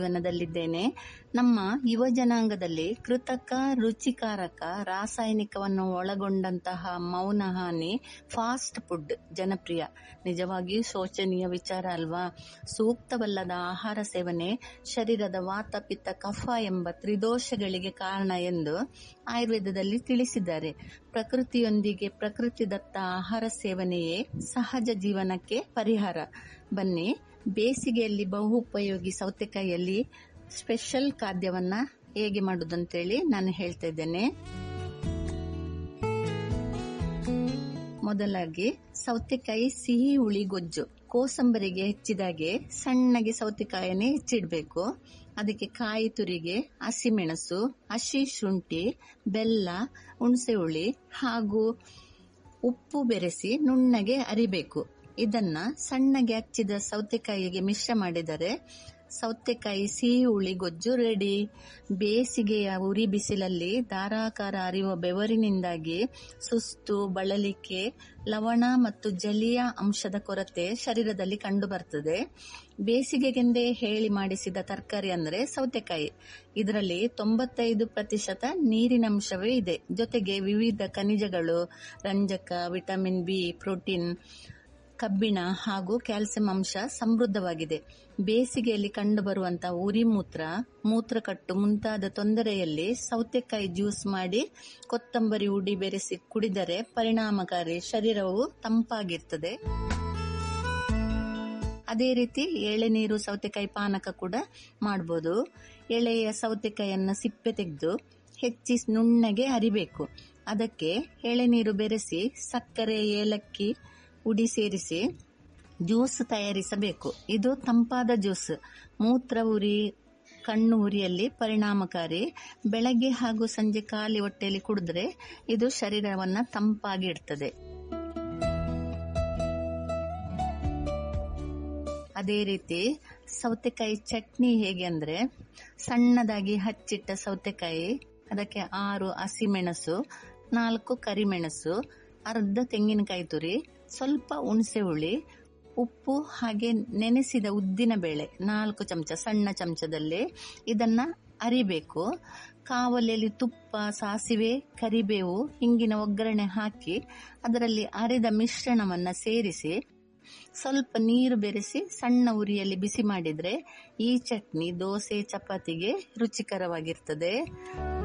ಜೀವನದಲ್ಲಿದ್ದೇನೆ ನಮ್ಮ ಯುವ ಜನಾಂಗದಲ್ಲಿ ಕೃತಕ ರುಚಿಕಾರಕ ರಾಸಾಯನಿಕವನ್ನು ಒಳಗೊಂಡಂತಹ ಮೌನ ಹಾನಿ ಫಾಸ್ಟ್ ಫುಡ್ ಜನಪ್ರಿಯ ನಿಜವಾಗಿಯೂ ಶೋಚನೀಯ ವಿಚಾರ ಅಲ್ವಾ ಸೂಕ್ತವಲ್ಲದ ಆಹಾರ ಸೇವನೆ ಶರೀರದ ವಾತ ಪಿತ್ತ ಕಫ ಎಂಬ ತ್ರಿದೋಷಗಳಿಗೆ ಕಾರಣ ಎಂದು ಆಯುರ್ವೇದದಲ್ಲಿ ತಿಳಿಸಿದ್ದಾರೆ ಪ್ರಕೃತಿಯೊಂದಿಗೆ ಪ್ರಕೃತಿದತ್ತ ಆಹಾರ ಸೇವನೆಯೇ ಸಹಜ ಜೀವನಕ್ಕೆ ಪರಿಹಾರ ಬನ್ನಿ ಬೇಸಿಗೆಯಲ್ಲಿ ಬಹು ಉಪಯೋಗಿ ಸೌತೆಕಾಯಿಯಲ್ಲಿ ಸ್ಪೆಷಲ್ ಖಾದ್ಯವನ್ನ ಹೇಗೆ ಮಾಡುದಂತೇಳಿ ನಾನು ಹೇಳ್ತಾ ಇದ್ದೇನೆ ಮೊದಲಾಗಿ ಸೌತೆಕಾಯಿ ಸಿಹಿ ಹುಳಿ ಗೊಜ್ಜು ಕೋಸಂಬರಿಗೆ ಹೆಚ್ಚಿದಾಗೆ ಸಣ್ಣಗೆ ಸೌತೆಕಾಯಿನೇ ಹೆಚ್ಚಿಡ್ಬೇಕು ಅದಕ್ಕೆ ಕಾಯಿ ತುರಿಗೆ ಹಸಿಮೆಣಸು ಹಸಿ ಶುಂಠಿ ಬೆಲ್ಲ ಹುಣಸೆ ಹುಳಿ ಹಾಗೂ ಉಪ್ಪು ಬೆರೆಸಿ ನುಣ್ಣಗೆ ಅರಿಬೇಕು ಇದನ್ನ ಸಣ್ಣಗೆ ಹಚ್ಚಿದ ಸೌತೆಕಾಯಿಗೆ ಮಿಶ್ರ ಮಾಡಿದರೆ ಸೌತೆಕಾಯಿ ಸಿಹಿ ಹುಳಿ ಗೊಜ್ಜು ರೆಡಿ ಬೇಸಿಗೆಯ ಉರಿ ಬಿಸಿಲಲ್ಲಿ ಧಾರಾಕಾರ ಅರಿಯುವ ಬೆವರಿನಿಂದಾಗಿ ಸುಸ್ತು ಬಳಲಿಕೆ ಲವಣ ಮತ್ತು ಜಲೀಯ ಅಂಶದ ಕೊರತೆ ಶರೀರದಲ್ಲಿ ಕಂಡುಬರ್ತದೆ ಬೇಸಿಗೆಗೆಂದೇ ಹೇಳಿ ಮಾಡಿಸಿದ ತರಕಾರಿ ಅಂದ್ರೆ ಸೌತೆಕಾಯಿ ಇದರಲ್ಲಿ ತೊಂಬತ್ತೈದು ಪ್ರತಿಶತ ನೀರಿನಂಶವೇ ಇದೆ ಜೊತೆಗೆ ವಿವಿಧ ಖನಿಜಗಳು ರಂಜಕ ವಿಟಮಿನ್ ಬಿ ಪ್ರೋಟೀನ್ ಕಬ್ಬಿಣ ಹಾಗೂ ಕ್ಯಾಲ್ಸಿಯಂ ಅಂಶ ಸಮೃದ್ಧವಾಗಿದೆ ಬೇಸಿಗೆಯಲ್ಲಿ ಕಂಡುಬರುವಂತಹ ಉರಿ ಮೂತ್ರ ಮೂತ್ರಕಟ್ಟು ಮುಂತಾದ ತೊಂದರೆಯಲ್ಲಿ ಸೌತೆಕಾಯಿ ಜ್ಯೂಸ್ ಮಾಡಿ ಕೊತ್ತಂಬರಿ ಉಡಿ ಬೆರೆಸಿ ಕುಡಿದರೆ ಪರಿಣಾಮಕಾರಿ ಶರೀರವು ತಂಪಾಗಿರ್ತದೆ ಅದೇ ರೀತಿ ಎಳೆನೀರು ಸೌತೆಕಾಯಿ ಪಾನಕ ಕೂಡ ಮಾಡಬಹುದು ಎಳೆಯ ಸೌತೆಕಾಯಿಯನ್ನ ಸಿಪ್ಪೆ ತೆಗೆದು ಹೆಚ್ಚಿ ನುಣ್ಣಗೆ ಅರಿಬೇಕು ಅದಕ್ಕೆ ಎಳೆನೀರು ಬೆರೆಸಿ ಸಕ್ಕರೆ ಏಲಕ್ಕಿ ಉಡಿ ಸೇರಿಸಿ ಜ್ಯೂಸ್ ತಯಾರಿಸಬೇಕು ಇದು ತಂಪಾದ ಜ್ಯೂಸ್ ಮೂತ್ರ ಉರಿ ಕಣ್ಣು ಉರಿಯಲ್ಲಿ ಪರಿಣಾಮಕಾರಿ ಬೆಳಗ್ಗೆ ಹಾಗೂ ಸಂಜೆ ಖಾಲಿ ಹೊಟ್ಟೆಯಲ್ಲಿ ಕುಡಿದ್ರೆ ಇದು ಶರೀರವನ್ನ ತಂಪಾಗಿ ಇಡ್ತದೆ ಅದೇ ರೀತಿ ಸೌತೆಕಾಯಿ ಚಟ್ನಿ ಹೇಗೆ ಅಂದ್ರೆ ಸಣ್ಣದಾಗಿ ಹಚ್ಚಿಟ್ಟ ಸೌತೆಕಾಯಿ ಅದಕ್ಕೆ ಆರು ಹಸಿಮೆಣಸು ನಾಲ್ಕು ಕರಿಮೆಣಸು ಅರ್ಧ ತೆಂಗಿನಕಾಯಿ ತುರಿ ಸ್ವಲ್ಪ ಹುಣಸೆ ಹುಳಿ ಉಪ್ಪು ಹಾಗೆ ನೆನೆಸಿದ ಉದ್ದಿನ ಬೇಳೆ ನಾಲ್ಕು ಚಮಚ ಸಣ್ಣ ಚಮಚದಲ್ಲಿ ಇದನ್ನ ಅರಿಬೇಕು ಕಾವಲಿಯಲ್ಲಿ ತುಪ್ಪ ಸಾಸಿವೆ ಕರಿಬೇವು ಹಿಂಗಿನ ಒಗ್ಗರಣೆ ಹಾಕಿ ಅದರಲ್ಲಿ ಅರೆದ ಮಿಶ್ರಣವನ್ನ ಸೇರಿಸಿ ಸ್ವಲ್ಪ ನೀರು ಬೆರೆಸಿ ಸಣ್ಣ ಉರಿಯಲ್ಲಿ ಬಿಸಿ ಮಾಡಿದ್ರೆ ಈ ಚಟ್ನಿ ದೋಸೆ ಚಪಾತಿಗೆ ರುಚಿಕರವಾಗಿರ್ತದೆ